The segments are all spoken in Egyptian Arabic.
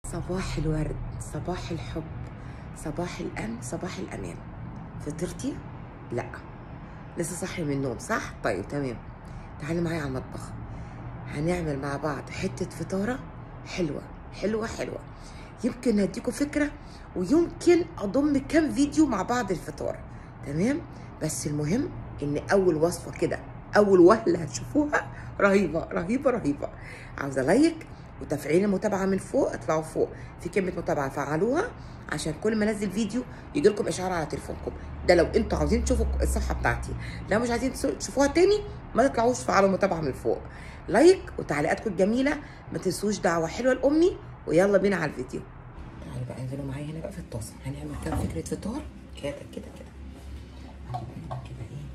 صباح الورد صباح الحب صباح الأمن صباح الأمان فطرتي؟ لا لسه صاحي من النوم صح؟ طيب تمام تعالي معايا على المطبخ هنعمل مع بعض حتة فطارة حلوة حلوة حلوة يمكن هديكوا فكرة ويمكن أضم كام فيديو مع بعض الفطار تمام؟ بس المهم إن أول وصفة كده أول وهلة هتشوفوها رهيبة رهيبة رهيبة عاوزة لايك وتفعيل المتابعه من فوق اطلعوا فوق في كلمه متابعه فعلوها عشان كل ما انزل فيديو يجي لكم اشعار على تليفونكم ده لو انتوا عاوزين تشوفوا الصفحه بتاعتي لو مش عايزين تشوفوها تاني ما تطلعوش فعلوا متابعه من فوق لايك وتعليقاتكم الجميله ما تنسوش دعوه حلوه لامي ويلا بينا على الفيديو تعالوا بقى انزلوا معايا هنا بقى في الطاسه هنعمل كام فكره فطار كده كده كده كده ايه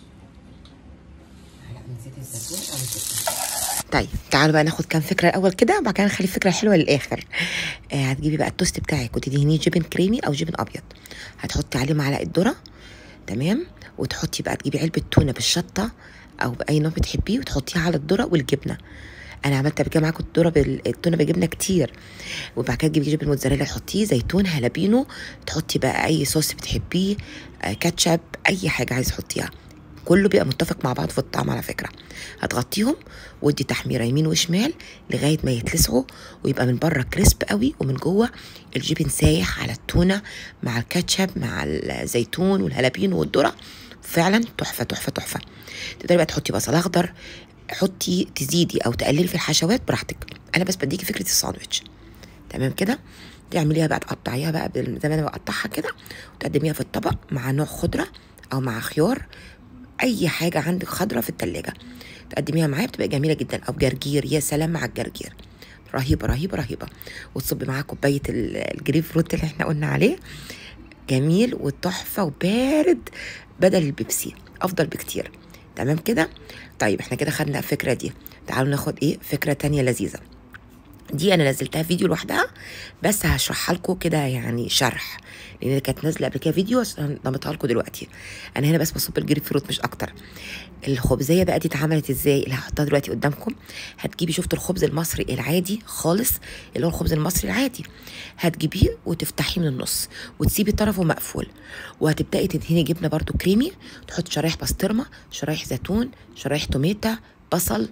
معلقه من زيت الزيتون او الزيتون طيب تعالوا بقى ناخد كام فكره الاول كده وبعد كده نخلي الفكره الحلوه للاخر آه هتجيبي بقى التوست بتاعك وتدهنيه جبن كريمي او جبن ابيض هتحطي عليه معلقه ذره تمام وتحطي بقى تجيبي علبه تونه بالشطه او باي نوع بتحبيه وتحطيها على الذره والجبنه انا عملت قبل كده معاكم الذره بالتونه بجبنه كتير وبعد كده تجيبي جبن موتزاريلا تحطيه زيتون هالابينو تحطي بقى اي صوص بتحبيه آه كاتشب اي حاجه عايز تحطيها كله بيبقى متفق مع بعض في الطعم على فكره هتغطيهم ودي تحميره يمين وشمال لغايه ما يتلسعوا ويبقى من بره كريسب قوي ومن جوه الجبن سايح على التونه مع الكاتشب مع الزيتون والهلابينو والذره فعلا تحفه تحفه تحفه تقدري بقى تحطي بصل اخضر حطي تزيدي او تقللي في الحشوات براحتك انا بس بديكي فكره الساندوتش تمام كده تعمليها بقى تقطعيها بقى زي ما انا بقطعها كده وتقدميها في الطبق مع نوع خضره او مع خيار اي حاجه عندك خضره في التلاجة تقدميها معايا بتبقى جميله جدا او جرجير يا سلام مع الجرجير رهيبه رهيبه رهيبه وتصبي معاها كوبايه الجريب فروت اللي احنا قلنا عليه جميل وتحفه وبارد بدل البيبسي افضل بكتير تمام كده طيب احنا كده خدنا الفكره دي تعالوا ناخد ايه فكره تانية لذيذه دي انا نزلتها فيديو لوحدها بس هشرحها لكم كده يعني شرح لان كانت نازله قبل كده فيديو عشان ضمتها لكم دلوقتي انا هنا بس بصب الجريب فروت مش اكتر الخبزيه بقى دي اتعملت ازاي اللي هحطها دلوقتي قدامكم هتجيبي شفتوا الخبز المصري العادي خالص اللي هو الخبز المصري العادي هتجيبيه وتفتحيه من النص وتسيبي طرفه مقفول وهتبداي تدهني جبنه برده كريمي تحطي شرايح بسطرمه شرايح زيتون شرايح توميتا بصل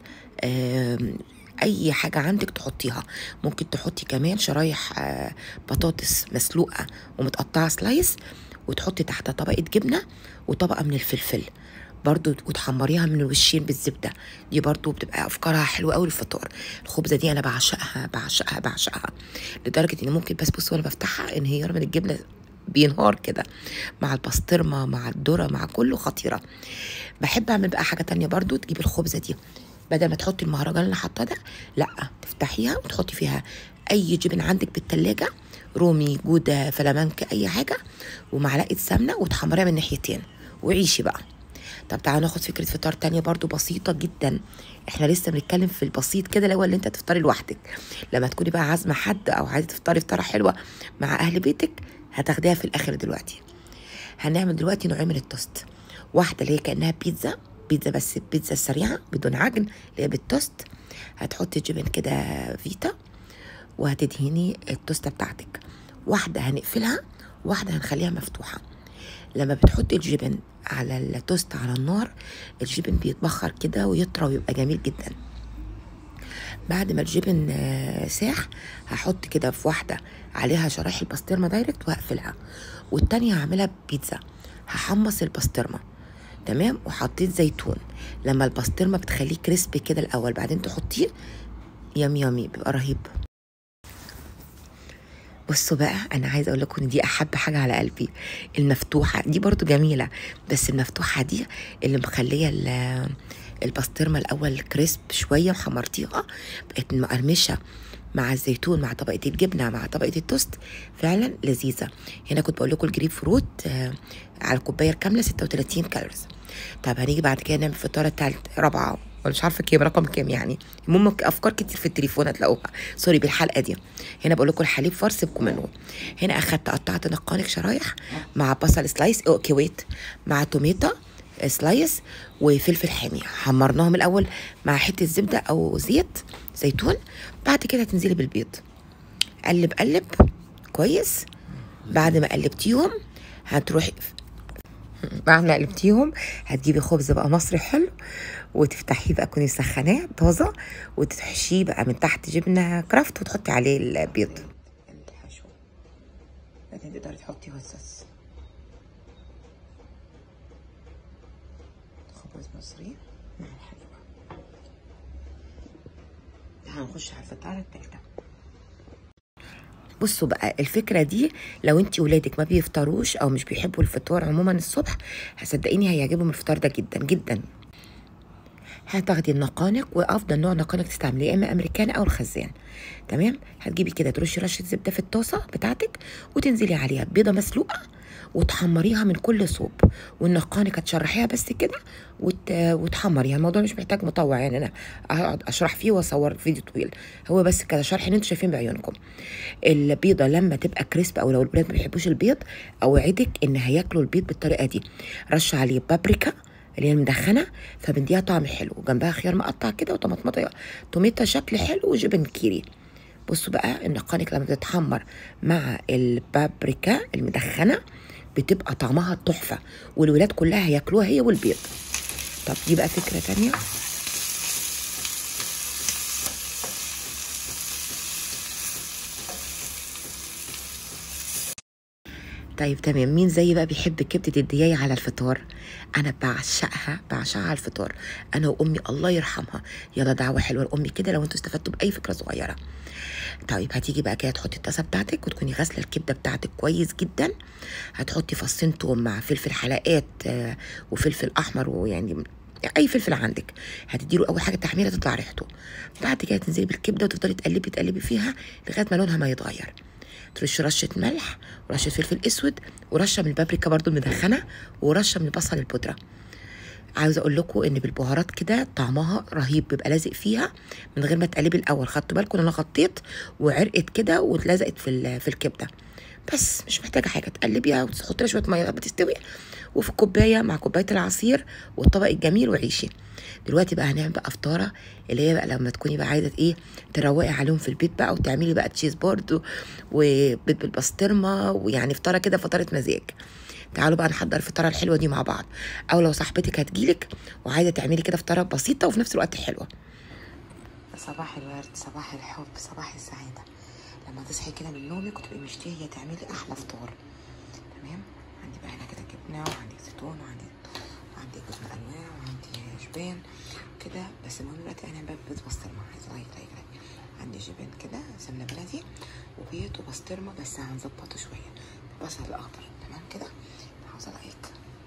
اي حاجه عندك تحطيها ممكن تحطي كمان شرايح بطاطس مسلوقه ومتقطعه سلايس وتحطي تحتها طبقه جبنه وطبقه من الفلفل برضو وتحمريها من الوشين بالزبده دي برضو بتبقى افكارها حلوه قوي الفطار الخبزه دي انا بعشقها بعشقها بعشقها لدرجه ان ممكن بس بصوا وانا بفتحها انهيار من الجبنه بينهار كده مع البسطرمه مع الذره مع كله خطيره بحب اعمل بقى حاجه تانية برضو تجيبي الخبزه دي بدل ما تحطي المهرجان اللي حاطاه ده لا تفتحيها وتحطي فيها اي جبن عندك بالتلاجة رومي جودة فلامنك اي حاجة ومعلقة سمنة وتحمريها من ناحيتين وعيشي بقى طب تعالوا ناخد فكرة فطار تانية برضو بسيطة جدا احنا لسه بنتكلم في البسيط كده اللي هو اللي انت تفطري لوحدك لما تكوني بقى عازمة حد او عايزة تفطري فطارة حلوة مع اهل بيتك هتاخديها في الاخر دلوقتي هنعمل دلوقتي نوعين من التوست واحدة اللي هي كأنها بيتزا بيتزا بس بيتزا سريعه بدون عجن اللي هي بالتوست هتحطي جبن كده فيتا وهتدهني التوسته بتاعتك واحده هنقفلها واحده هنخليها مفتوحه لما بتحطي الجبن على التوست على النار الجبن بيتبخر كده ويطرى ويبقى جميل جدا بعد ما الجبن ساح هحط كده في واحده عليها شرايح البسطرمه دايركت وهقفلها والتانيه هعملها بيتزا هحمص البسطرمه تمام وحطيت زيتون لما البسطرمه بتخليه كريسبي كده الاول بعدين تحطيه يم يمي بيبقى رهيب بصوا بقى انا عايزه اقول لكم ان دي احب حاجه على قلبي المفتوحه دي برضو جميله بس المفتوحه دي اللي مخليه البسطرمه الاول كريسب شويه وحمرتيها بقت مقرمشه مع الزيتون مع طبقه الجبنه مع طبقه التوست فعلا لذيذه هنا كنت بقول لكم الجريب فروت آه على الكوبايه الكامله 36 كالوريز طب هنيجي بعد كده نعمل فطاره التالت رابعه ولا مش عارفه كام رقم كام يعني المهم افكار كتير في التليفون هتلاقوها سوري بالحلقه دي هنا بقول لكم الحليب فار سيبكم منه هنا اخدت قطعت نقانق شرايح مع بصل سلايس اوكي ويت مع توميتا سلايس وفلفل حامي حمرناهم الاول مع حته زبده او زيت زيتون بعد كده تنزلي بالبيض قلب قلب كويس بعد ما قلبتيهم هتروحي بعد ما قلبتيهم هتجيبي خبز بقى مصري حلو وتفتحيه بقى تكوني مسخناه طازه وتحشيه بقى من تحت جبنه كرافت وتحطي عليه البيض الحشو بعدين تقدري تحطي وسس خبز مصري مع الحليب هنخش على الفطاره التالتة بصوا بقى الفكره دي لو انت ولادك ما بيفطروش او مش بيحبوا الفطار عموما الصبح هصدقيني هيعجبهم الفطار ده جدا جدا هتاخدي النقانق وافضل نوع نقانق تستعمليه يا اما امريكان او الخزان تمام هتجيبي كده ترشي رشه زبده في الطاسه بتاعتك وتنزلي عليها بيضه مسلوقه وتحمريها من كل صوب والنقانق هتشرحيها بس كده وت... وتحمريها الموضوع مش محتاج مطوع يعني انا اقعد اشرح فيه واصور فيديو طويل هو بس كده شرح اللي انتوا شايفين بعيونكم البيضه لما تبقى كريسب او لو الولاد ما بيحبوش البيض اوعدك ان هياكلوا البيض بالطريقه دي رش عليه بابريكا اللي هي المدخنه فبنديها طعم حلو وجنبها خيار مقطع كده وطماطمايه توميتا شكل حلو وجبن كيري بصوا بقى النقانق لما بتتحمر مع البابريكا المدخنه بتبقى طعمها تحفه والولاد كلها هياكلوها هي والبيض طب دي بقى فكره تانية طيب تمام مين زي بقى بيحب كبدة الدياية على الفطار أنا بعشقها بعشقها على الفطار أنا وأمي الله يرحمها يلا دعوة حلوة لأمي كده لو أنتوا استفدتوا بأي فكرة صغيرة طيب هتيجي بقى كده تحطي الطاسة بتاعتك وتكوني غاسلة الكبدة بتاعتك كويس جدا هتحطي فصين توم مع فلفل حلقات آه، وفلفل أحمر ويعني اي فلفل عندك هتديله اول حاجه تحميره تطلع ريحته بعد كده تنزلي بالكبده وتفضلي تقلبي تقلبي فيها لغايه ما لونها ما يتغير ترش رشه ملح ورشه فلفل اسود ورشه من البابريكا برضو المدخنه ورشه من البصل البودره عاوزه اقول لكم ان بالبهارات كده طعمها رهيب بيبقى لازق فيها من غير ما تقلبي الاول خدتوا بالكم ان انا غطيت وعرقت كده واتلزقت في ال- في الكبده بس مش محتاجه حاجه تقلبيها وتحطي لها شويه ميه بتستوي وفي كوبايه مع كوبايه العصير والطبق الجميل وعيشي دلوقتي بقى هنعمل بقى فطاره اللي هي بقى لما تكوني بقى عايزه ايه تروقي عليهم في البيت بقى وتعملي بقى تشيز بورد و- وبيض بالبسطرمه ويعني فطاره كده فطاره مزاج تعالوا بقى نحضر الفطاره الحلوه دي مع بعض او لو صاحبتك هتجيلك وعايزه تعملي كده فطاره بسيطه وفي نفس الوقت حلوه صباح الورد صباح الحب صباح السعاده لما تصحي كده من نومك وتبقي مشتهيه تعملي احلى فطار تمام عندي بقى هنا كده جبنه وعندي زيتون وعندي وعندي جوز من انواع وعندي جبان كده بس المهم دلوقتي انا بقى بيض بسطرمه عايزه اغير اغير عندي جبان كده سمنه بلدي وبيض وبسطرمه بس هنظبطه شويه بصل الاخضر تمام كده عاوزه رايك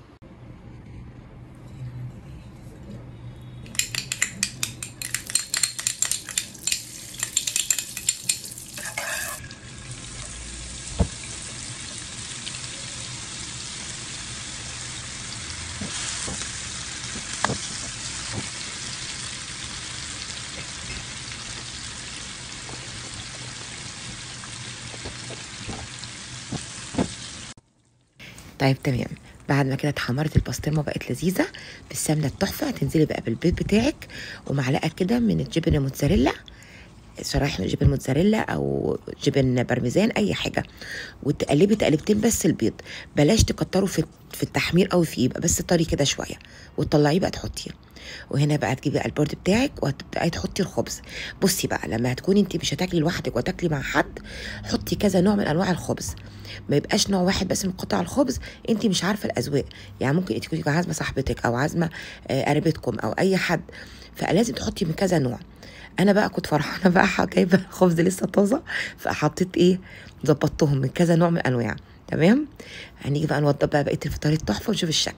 طيب تمام بعد ما كده اتحمرت البسطرمه بقت لذيذه بالسمنه التحفه هتنزلي بقى بالبيض بتاعك ومعلقه كده من الجبن الموتزاريلا شرايح من جبن موتزاريلا او جبن بارميزان اي حاجه وتقلبي تقلبتين بس البيض بلاش تكتروا في في التحمير قوي فيه يبقى بس طري كده شويه وتطلعيه بقى تحطيه وهنا بقى تجيبي بقى البورد بتاعك وهتبداي تحطي الخبز بصي بقى لما هتكوني انت مش هتاكلي لوحدك وتاكلي مع حد حطي كذا نوع من انواع الخبز ما يبقاش نوع واحد بس من قطع الخبز انت مش عارفه الاذواق يعني ممكن انت تكوني عازمه صاحبتك او عازمه آه، قريبتكم او اي حد فلازم تحطي من كذا نوع انا بقى كنت فرحانه بقى جايبه الخبز لسه طازه فحطيت ايه ظبطتهم من كذا نوع من انواع تمام هنيجي بقى نوضب بقى بقيه الفطار التحفه ونشوف الشكل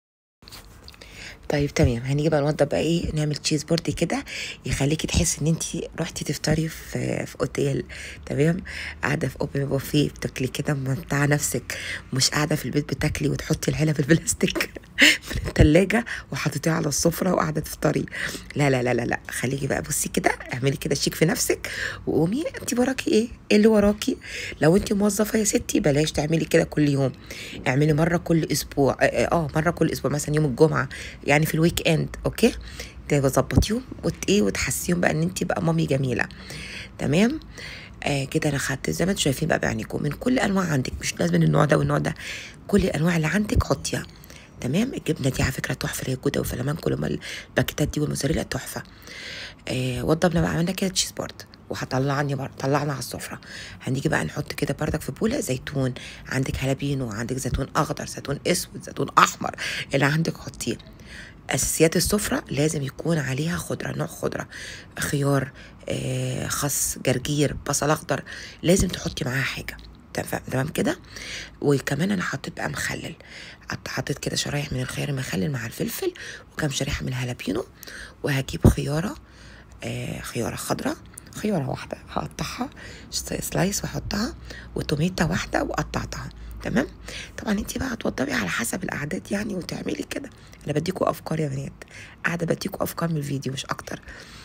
طيب تمام هنيجي بقى نوضب بقى ايه نعمل تشيز بورد كده يخليكي تحسي ان انت رحتي تفطري في في اوتيل تمام قاعده في اوبن بوفيه بتاكلي كده ممتعه نفسك مش قاعده في البيت بتاكلي وتحطي العلب البلاستيك من التلاجة وحطيتيها على السفرة وقاعدة تفطري لا لا لا لا لا خليكي بقى بصي كده اعملي كده شيك في نفسك وقومي انت وراكي ايه ايه اللي وراكي لو انت موظفة يا ستي بلاش تعملي كده كل يوم اعملي مرة كل اسبوع اه, اه مرة كل اسبوع مثلا يوم الجمعة يعني في الويك اند اوكي تظبطيهم وت ايه وتحسيهم بقى ان انت بقى مامي جميلة تمام آه كده انا خدت زي ما انتم شايفين بقى بعينيكم من كل انواع عندك مش لازم النوع ده والنوع ده كل الانواع اللي عندك حطيها تمام الجبنه دي على فكره تحفه اللي هي الجوده والفلامنكو لما الباكيتات دي والموزاريلا تحفه آه وضبنا بقى عملنا كده تشيز بورد وهطلعني بر... طلعنا على السفره هنيجي بقى نحط كده بردك في بوله زيتون عندك هلابينو عندك زيتون اخضر زيتون اسود زيتون احمر اللي عندك حطيه اساسيات السفره لازم يكون عليها خضره نوع خضره خيار آه خس جرجير بصل اخضر لازم تحطي معاها حاجه تمام كده وكمان انا حطيت بقى مخلل حطيت كده شرايح من الخيار المخلل مع الفلفل وكام شريحه من الهلابينو وهجيب خياره آه خياره خضراء خياره واحده هقطعها سلايس واحطها وتوميتا واحده وقطعتها تمام طبعا انت بقى هتوضبي على حسب الاعداد يعني وتعملي كده انا بديكوا افكار يا بنات قاعده بديكوا افكار من الفيديو مش اكتر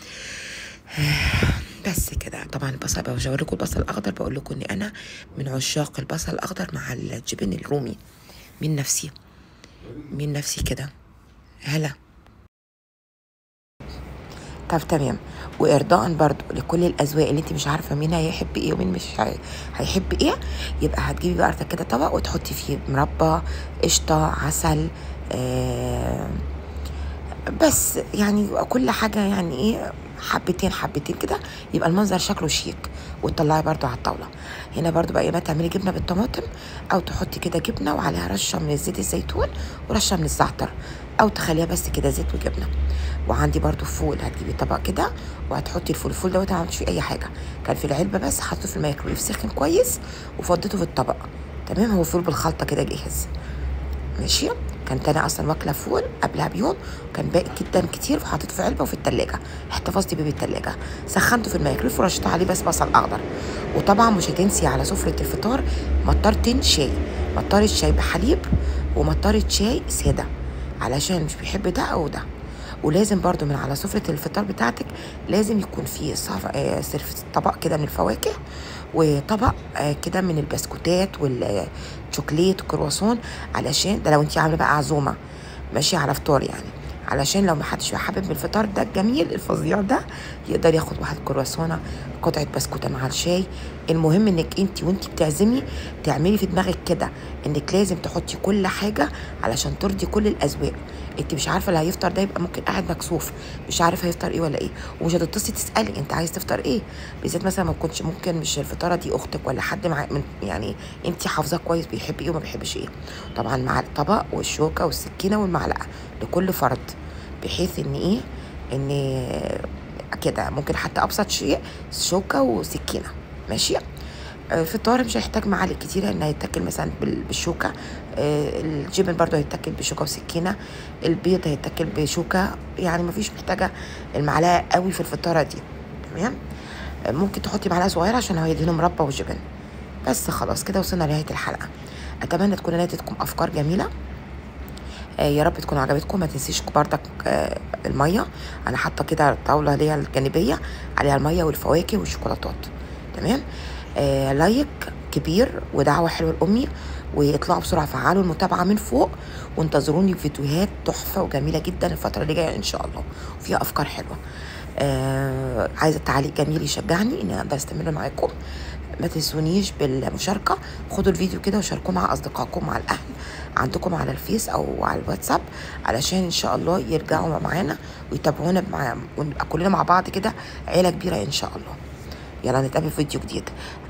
بس كده طبعا البصل بوريكم البصل الاخضر بقول لكم اني انا من عشاق البصل الاخضر مع الجبن الرومي من نفسي من نفسي كده هلا طب تمام وارضاء برضو لكل الاذواق اللي انت مش عارفه مين هيحب ايه ومين مش هيحب ايه يبقى هتجيبي بقى عارفه كده طبق وتحطي فيه مربى قشطه عسل آه بس يعني كل حاجه يعني ايه حبتين حبتين كده يبقى المنظر شكله شيك وتطلعي برضو على الطاوله هنا برضو بقى يا تعملي جبنه بالطماطم او تحطي كده جبنه وعليها رشه من زيت الزيتون ورشه من الزعتر او تخليها بس كده زيت وجبنه وعندي برضو فول هتجيبي طبق كده وهتحطي الفول الفول دوت ما عملتش فيه اي حاجه كان في العلبه بس حطيته في الميكرويف سخن كويس وفضيته في الطبق تمام هو فول بالخلطه كده جاهز ماشي كانت انا اصلا واكله فول قبلها بيوم كان باقي جدا كتير فحطيته في علبه وفي التلاجة احتفظت بيه بالتلاجة سخنته في الميكرويف ورشيت عليه بس بصل اخضر وطبعا مش هتنسي على سفره الفطار مطرتين شاي مطاره شاي بحليب ومطاره شاي ساده علشان مش بيحب ده او ده ولازم برضو من على سفرة الفطار بتاعتك لازم يكون في سرف طبق كده من الفواكه وطبق كده من البسكوتات والشوكليت كرواسون علشان ده لو انت عامله بقى عزومه ماشي على فطار يعني علشان لو ما حدش حابب الفطار ده الجميل الفظيع ده يقدر ياخد واحد كرواسونه قطعه بسكوته مع الشاي المهم انك انت وانت بتعزمي تعملي في دماغك كده انك لازم تحطي كل حاجه علشان ترضي كل الاذواق انت مش عارفه اللي هيفطر ده يبقى ممكن قاعد مكسوف مش عارف هيفطر ايه ولا ايه ومش هتتصلي تسالي انت عايز تفطر ايه بالذات مثلا ما تكونش ممكن مش الفطاره دي اختك ولا حد مع من يعني انت حافظاه كويس بيحب ايه وما بيحبش ايه طبعا مع الطبق والشوكه والسكينه والمعلقه لكل فرد بحيث ان ايه ان كده ممكن حتى ابسط شيء شوكه وسكينه ماشي الفطار مش هيحتاج معالق كتيره انه يتاكل مثلا بالشوكه الجبن برضو هيتاكل بشوكه وسكينه البيض هيتاكل بشوكه يعني مفيش محتاجه المعلقه قوي في الفطاره دي تمام ممكن تحطي معلقه صغيره عشان هو يدينه مربى وجبن بس خلاص كده وصلنا لنهايه الحلقه اتمنى تكون ناتتكم افكار جميله آه يا رب تكون عجبتكم ما تنسيش بردك آه الميه انا حاطه كده طاوله ليها الجانبيه عليها الميه والفواكه والشوكولاتات تمام آه لايك كبير ودعوه حلوه لامي ويطلعوا بسرعه فعلوا المتابعه من فوق وانتظروني فيديوهات تحفه وجميله جدا الفتره اللي جايه ان شاء الله وفيها افكار حلوه آه عايزه تعليق جميل يشجعني ان اقدر استمر معاكم ما تنسونيش بالمشاركة خدوا الفيديو كده وشاركوه مع أصدقائكم مع الأهل عندكم على الفيس أو على الواتساب علشان إن شاء الله يرجعوا معانا ويتابعونا مع ونبقى كلنا مع بعض كده عيلة كبيرة إن شاء الله يلا نتقابل في فيديو جديد